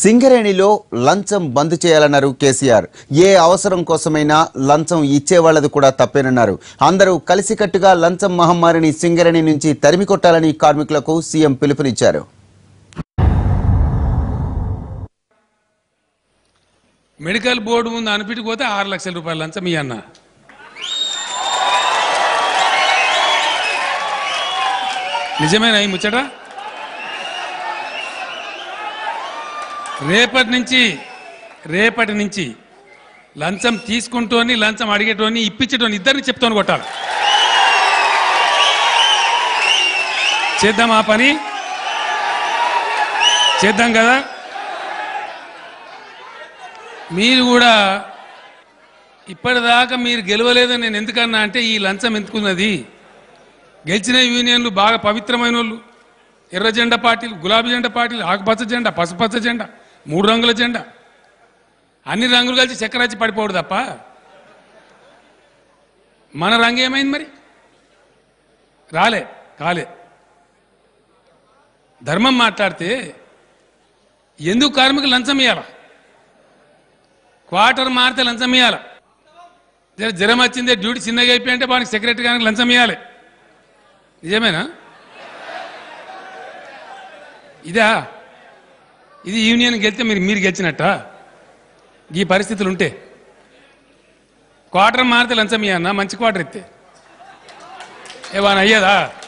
సింగరేణిలో లంచం బంద్ చేయాలన్నారు కేసీఆర్ ఏ అవసరం కోసమైనా లంచం ఇచ్చేవాళ్లది కూడా తప్పేనన్నారు అందరూ కలిసికట్టుగా లంచం మహమ్మారిని సింగరేణి నుంచి తరిమి కొట్టాలని కార్మికులకు సీఎం పిలుపునిచ్చారు మెడికల్ బోర్డు ముందు అనిపించకపోతే ఆరు లక్షల రూపాయల లంచం ఈ అన్న నిజమేనా ఈ ముచ్చట రేపటి నుంచి రేపటి నుంచి లంచం తీసుకుంటోని లంచం అడిగేటోని ఇప్పించేటోని ఇద్దరిని చెప్తోని కొట్టాలి చేద్దాం ఆ పని చేద్దాం కదా మీరు కూడా ఇప్పటిదాకా మీరు గెలవలేదని నేను ఎందుకన్నా అంటే ఈ లంచం ఎందుకున్నది గెలిచిన యూనియన్లు బాగా పవిత్రమైన వాళ్ళు ఎర్ర జెండా పార్టీలు గులాబీ జెండా పార్టీలు ఆకుపచ్చ జెండా పసుపచ్చ జెండా మూడు రంగుల జెండా అన్ని రంగులు కలిసి చక్కెరచ్చి పడిపోడు తప్ప మన రంగు ఏమైంది మరి రాలే కాలే ధర్మం మాట్లాడితే ఎందుకు కార్మికులు లంచం ఇవ్వాలా క్వార్టర్ మారితే లంచం ఇవ్వాలి జర జ్వరం వచ్చిందే డ్యూటీ చిన్నగా అయిపోయి అంటే వాడికి సెక్రటరీ గారికి లంచం ఇవ్వాలి నిజమేనా ఇదా ఇది యూనియన్ గెలిస్తే మీరు మీరు గెలిచినట్ట ఈ పరిస్థితులు ఉంటే క్వార్టర్ మారితే లంచం ఇవ్వన్నా మంచి క్వార్టర్ ఇస్తే ఏమన్నా అయ్యేదా